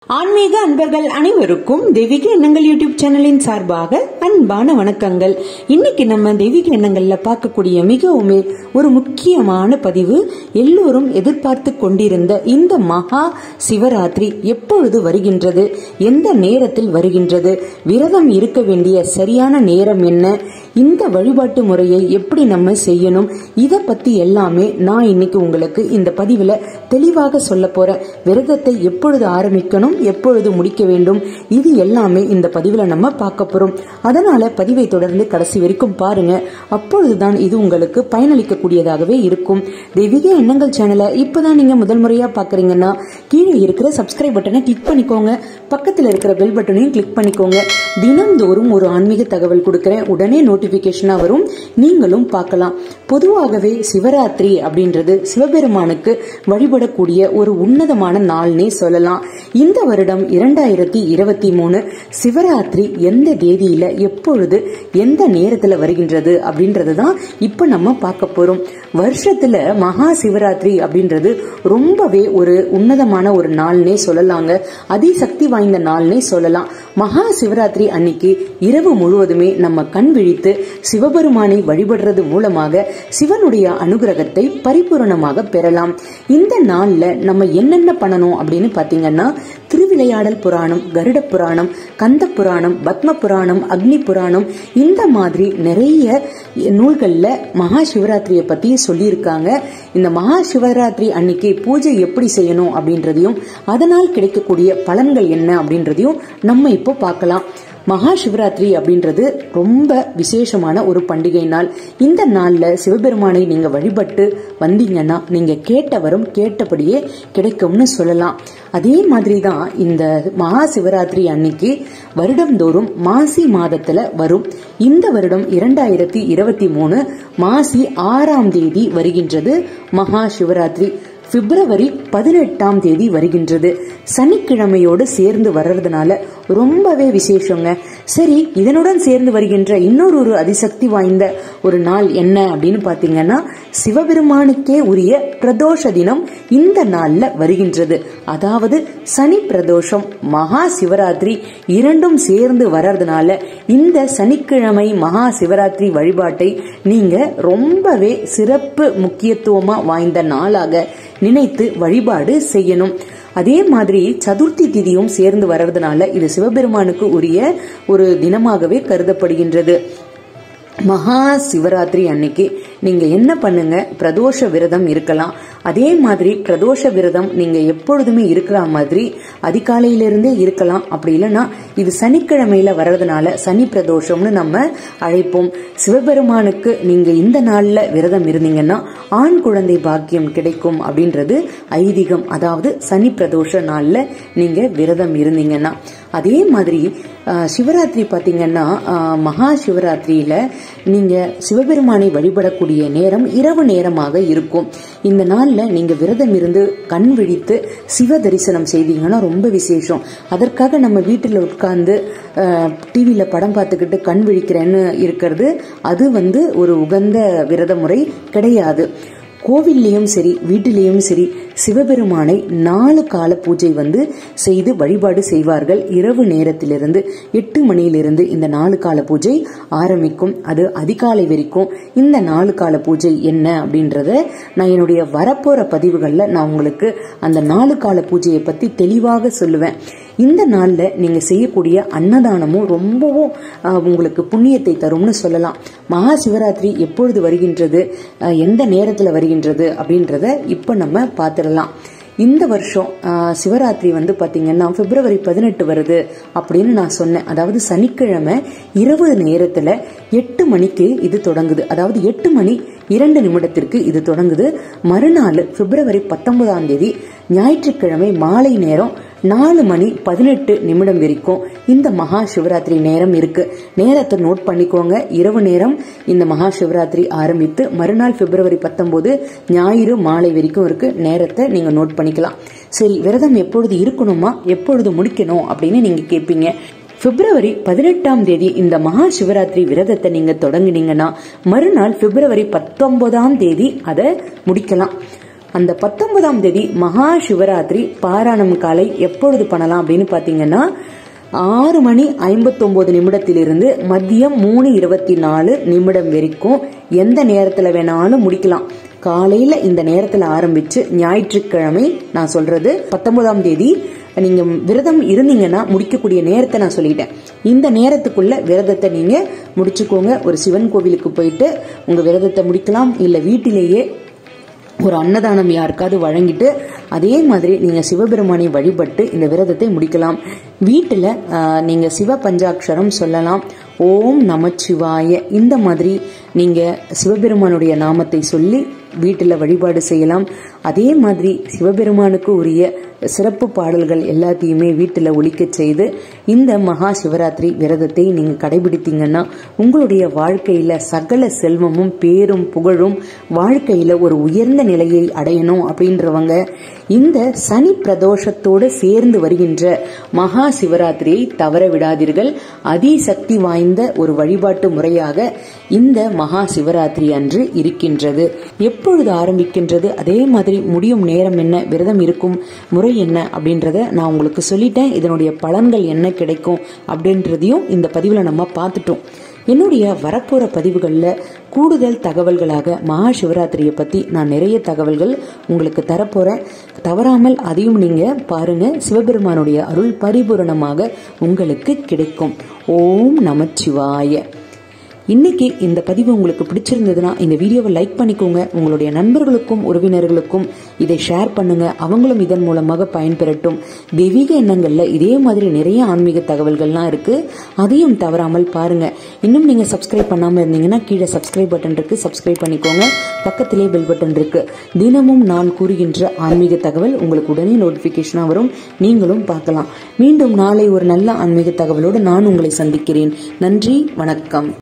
ஆன்மீக அன்பர்கள் அனைவருக்கும் தெய்வீக எண்ணங்கள் யூடியூப் சேனலின் சார்பாக அன்பான வணக்கங்கள் இன்னைக்கு நம்ம தெய்வீக எண்ணங்கள்ல பார்க்கக்கூடிய மிகவுமே ஒரு முக்கியமான பதிவு எல்லோரும் எதிர்பார்த்து கொண்டிருந்த இந்த மகா சிவராத்திரி எப்பொழுது வருகின்றது எந்த நேரத்தில் வருகின்றது விரதம் இருக்க வேண்டிய சரியான நேரம் என்ன இந்த வழிபாட்டு முறையை எப்படி நம்ம செய்யணும் இதை பத்தி எல்லாமே நான் இன்னைக்கு உங்களுக்கு இந்த பதிவுல தெளிவாக சொல்ல போறேன் விரதத்தை எப்பொழுது ஆரம்பிக்கணும் எப்பொழுது முடிக்க வேண்டும் இது எல்லாமே இந்த பதிவுல நம்ம பார்க்க போறோம் அதனால பதிவை தொடர்ந்து கடைசி வரைக்கும் பாருங்க அப்பொழுதுதான் இது உங்களுக்கு பயனளிக்கக்கூடியதாகவே இருக்கும் தெய்வீக எண்ணங்கள் சேனலை இப்பதான் நீங்க முதல் முறையா பாக்குறீங்கன்னா கீழே இருக்கிற சப்ஸ்கிரைப் பட்டனை கிளிக் பண்ணிக்கோங்க பக்கத்தில் இருக்கிற பெல் பட்டனையும் கிளிக் பண்ணிக்கோங்க தினம்தோறும் ஒரு ஆன்மீக தகவல் கொடுக்கிறேன் உடனே நோட்டிபிகேஷனா வரும் நீங்களும் பார்க்கலாம் பொதுவாகவே சிவராத்திரி அப்படின்றது சிவபெருமானுக்கு வழிபடக்கூடிய ஒரு உன்னதமான நாள்னே சொல்லலாம் இந்த வருடம் இரண்டாயிரத்தி இருபத்தி மூணு சிவராத்திரி எந்த தேதியில எப்பொழுது எந்த நேரத்துல வருகின்றது அப்படின்றது தான் இப்ப நம்ம பார்க்க போறோம் வருஷத்துல மகா சிவராத்திரி அப்படின்றது ரொம்பவே ஒரு உன்னதமான ஒரு நாள்னே சொல்லலாங்க அதிசக்தி வாய்ந்த நாள்னே சொல்லலாம் மகா சிவராத்திரி அன்னைக்கு இரவு முழுவதுமே நம்ம கண் விழித்து சிவபெருமானை வழிபடுறது மூலமாக சிவனுடைய அனுகிரகத்தை பரிபூரணமாக பெறலாம் இந்த நாள்ல நம்ம என்னென்ன பண்ணணும் அப்படின்னு பாத்தீங்கன்னா திருவிளையாடல் புராணம் கருட புராணம் கந்த புராணம் பத்ம புராணம் அக்னி புராணம் இந்த மாதிரி நிறைய நூல்கள்ல மகா சிவராத்திரியை பத்தி சொல்லியிருக்காங்க இந்த மகா சிவராத்திரி அன்னைக்கு பூஜை எப்படி செய்யணும் அப்படின்றதையும் அதனால் கிடைக்கக்கூடிய பலன்கள் என்ன அப்படின்றதையும் நம்ம இப்போ பார்க்கலாம் மகா சிவராத்திரி அப்படின்றது ரொம்ப விசேஷமான ஒரு பண்டிகை நாள் இந்த நாள்ல சிவபெருமானை நீங்க வழிபட்டு வந்தீங்கன்னா நீங்க கேட்டவரும் கேட்டபடியே கிடைக்கும்னு சொல்லலாம் அதே மாதிரி தான் இந்த மகா சிவராத்திரி அன்னைக்கு வருடம்தோறும் மாசி மாதத்துல வரும் இந்த வருடம் இரண்டாயிரத்தி இருபத்தி மூணு மாசி ஆறாம் தேதி வருகின்றது மகா சிவராத்திரி பிப்ரவரி பதினெட்டாம் தேதி வருகின்றது சனிக்கிழமையோடு சேர்ந்து வர்றதுனால ரொம்பவே விசேஷங்க சரி இதனுடன் சேர்ந்து வருகின்ற இன்னொரு ஒரு அதிசக்தி வாய்ந்த ஒரு நாள் என்ன அப்படின்னு பாத்தீங்கன்னா சிவபெருமானுக்கே உரிய பிரதோஷ தினம் இந்த நாள்ல வருகின்றது அதாவது சனி பிரதோஷம் மகா சிவராத்திரி இரண்டும் சேர்ந்து வர்றதுனால இந்த சனிக்கிழமை மகா சிவராத்திரி வழிபாட்டை நீங்க ரொம்பவே சிறப்பு முக்கியத்துவமா வாய்ந்த நாளாக நினைத்து வழிபாடு செய்யணும் அதே மாதிரி சதுர்த்தி திதியும் சேர்ந்து வர்றதுனால இது சிவபெருமானுக்கு உரிய ஒரு தினமாகவே கருதப்படுகின்றது மகா சிவராத்திரி அன்னைக்கு நீங்க என்ன பண்ணுங்க பிரதோஷ விரதம் இருக்கலாம் அதே மாதிரி பிரதோஷ விரதம் நீங்க எப்பொழுதுமே இருக்கிற மாதிரி அதிகாலையிலிருந்தே இருக்கலாம் அப்படி இல்லைன்னா இது சனிக்கிழமையில வர்றதுனால சனி பிரதோஷம்னு நம்ம அழைப்போம் சிவபெருமானுக்கு நீங்க இந்த நாள்ல விரதம் இருந்தீங்கன்னா ஆண் குழந்தை பாக்கியம் கிடைக்கும் அப்படின்றது ஐதீகம் அதாவது சனி பிரதோஷ நாள்ல நீங்க விரதம் இருந்தீங்கன்னா அதே மாதிரி சிவராத்திரி பார்த்தீங்கன்னா மகா சிவராத்திரியில நீங்க சிவபெருமானை வழிபடக்கூடிய நேரம் இரவு நேரமாக இருக்கும் இந்த நாள்ல நீங்க விரதம் இருந்து கண் விழித்து சிவ தரிசனம் செய்தீங்கன்னா ரொம்ப விசேஷம் அதற்காக நம்ம வீட்டில் உட்கார்ந்து டிவியில படம் பார்த்துக்கிட்டு கண் விழிக்கிறேன்னு இருக்கிறது அது வந்து ஒரு உகந்த விரத முறை கிடையாது கோவில்லையும் சரி வீட்டிலையும் சரி சிவபெருமானை நாலு கால பூஜை வந்து செய்து வழிபாடு செய்வார்கள் இரவு நேரத்திலிருந்து எட்டு மணியிலிருந்து இந்த நாலு கால பூஜை ஆரம்பிக்கும் அது அதிகாலை வரைக்கும் இந்த நாலு கால பூஜை என்ன அப்படின்றத நான் என்னுடைய வரப்போற பதிவுகளில் நான் உங்களுக்கு அந்த நாலு கால பூஜையை பத்தி தெளிவாக சொல்லுவேன் இந்த நாள்ல நீங்க செய்யக்கூடிய அன்னதானமும் ரொம்பவும் உங்களுக்கு புண்ணியத்தை தரும்னு சொல்லலாம் மகா சிவராத்திரி எப்பொழுது வருகின்றது எந்த நேரத்துல வருகின்றது அப்படின்றத இப்ப நம்ம பார்த்துடலாம் இந்த வருஷம் சிவராத்திரி வந்து பாத்தீங்கன்னா பிப்ரவரி பதினெட்டு வருது அப்படின்னு நான் சொன்னேன் அதாவது சனிக்கிழமை இரவு நேரத்துல எட்டு மணிக்கு இது தொடங்குது அதாவது எட்டு மணி இரண்டு நிமிடத்திற்கு இது தொடங்குது மறுநாள் பிப்ரவரி பத்தொன்பதாம் தேதி ஞாயிற்றுக்கிழமை மாலை நேரம் நாலு மணி பதினெட்டு நிமிடம் வரைக்கும் இந்த மகா சிவராத்திரி நேரம் இருக்கு நேரத்தை நோட் பண்ணிக்கோங்க இரவு நேரம் இந்த மகா சிவராத்திரி ஆரம்பித்து மறுநாள் பிப்ரவரி பத்தொன்பது ஞாயிறு மாலை வரைக்கும் இருக்கு நேரத்தை நீங்க நோட் பண்ணிக்கலாம் சரி விரதம் எப்பொழுது இருக்கணுமா எப்பொழுது முடிக்கணும் அப்படின்னு நீங்க கேட்பீங்க பிப்ரவரி பதினெட்டாம் தேதி இந்த மகா சிவராத்திரி விரதத்தை நீங்க தொடங்குனீங்கன்னா மறுநாள் பிப்ரவரி பத்தொன்பதாம் தேதி அதை முடிக்கலாம் அந்த பத்தொன்பதாம் தேதி மகா சிவராத்திரி பாராயணம் காலை எப்பொழுது பண்ணலாம் அப்படின்னு பாத்தீங்கன்னா ஆறு மணி ஐம்பத்தொன்பது நிமிடத்திலிருந்து மதியம் மூணு இருபத்தி நாலு நிமிடம் வரைக்கும் எந்த நேரத்துல வேணாலும் முடிக்கலாம் காலையில இந்த நேரத்துல ஆரம்பிச்சு ஞாயிற்றுக்கிழமை நான் சொல்றது பத்தொன்பதாம் தேதி நீங்க விரதம் இருந்தீங்கன்னா முடிக்கக்கூடிய நேரத்தை நான் சொல்லிட்டேன் இந்த நேரத்துக்குள்ள விரதத்தை நீங்க முடிச்சுக்கோங்க ஒரு சிவன் கோவிலுக்கு போயிட்டு உங்க விரதத்தை முடிக்கலாம் இல்ல வீட்டிலேயே ஒரு அன்னதானம் யாருக்காவது வழங்கிட்டு அதே மாதிரி நீங்க சிவபெருமானை வழிபட்டு இந்த விரதத்தை முடிக்கலாம் வீட்டுல ஆஹ், நீங்க சிவ பஞ்சாட்சரம் சொல்லலாம் ஓம் நமச்சிவாய இந்த மாதிரி நீங்க சிவபெருமானுடைய நாமத்தை சொல்லி வீட்டுல வழிபாடு செய்யலாம் அதே மாதிரி சிவபெருமானுக்கு உரிய சிறப்பு பாடல்கள் எல்லாத்தையுமே வீட்டுல ஒலிக்கச் செய்து இந்த மகா சிவராத்திரி விரதத்தை நீங்க கடைபிடித்தீங்கன்னா உங்களுடைய வாழ்க்கையில சகல செல்வமும் பேரும் புகழும் வாழ்க்கையில ஒரு உயர்ந்த நிலையை அடையணும் அப்படின்றவங்க இந்த சனி பிரதோஷத்தோடு சேர்ந்து வருகின்ற மகா சிவராத்திரியை தவற விடாதீர்கள் அதிசக்தி வாய்ந்த ஒரு வழிபாட்டு முறையாக இந்த மகா சிவராத்திரி அன்று இருக்கின்றது எப்பொழுது ஆரம்பிக்கின்றது அதே மாதிரி முடியும் நேரம் என்ன விரதம் இருக்கும் முறை என்ன அப்படின்றத நான் உங்களுக்கு சொல்லிட்டேன் இதனுடைய பலன்கள் என்ன கிடைக்கும் அப்படின்றதையும் இந்த பதிவில் நம்ம பார்த்துட்டோம் என்னுடைய வரப்போற பதிவுகளில் கூடுதல் தகவல்களாக மகா சிவராத்திரியை பத்தி நான் நிறைய தகவல்கள் உங்களுக்கு தரப்போறேன் தவறாமல் அதையும் நீங்க பாருங்க சிவபெருமானுடைய அருள் பரிபூரணமாக உங்களுக்கு கிடைக்கும் ஓம் நமச்சிவாய இன்னைக்கு இந்த பதிவு உங்களுக்கு பிடிச்சிருந்ததுன்னா இந்த வீடியோவை லைக் பண்ணிக்கோங்க உங்களுடைய நண்பர்களுக்கும் உறவினர்களுக்கும் இதை ஷேர் பண்ணுங்க அவங்களும் இதன் மூலமாக பயன்பெறட்டும் தெய்வீக எண்ணங்கள்ல இதே மாதிரி நிறைய ஆன்மீக தகவல்கள்லாம் இருக்கு அதையும் தவறாமல் பாருங்க இன்னும் நீங்க சப்ஸ்கிரைப் பண்ணாம இருந்தீங்கன்னா கீழே சப்ஸ்கிரைப் பட்டன் இருக்கு சப்ஸ்கிரைப் பண்ணிக்கோங்க பக்கத்திலே பெல் பட்டன் இருக்கு தினமும் நான் கூறுகின்ற ஆன்மீக தகவல் உங்களுக்கு உடனே நோட்டிபிகேஷனா வரும் நீங்களும் பார்க்கலாம் மீண்டும் நாளை ஒரு நல்ல ஆன்மீக தகவலோடு நான் உங்களை சந்திக்கிறேன் நன்றி வணக்கம்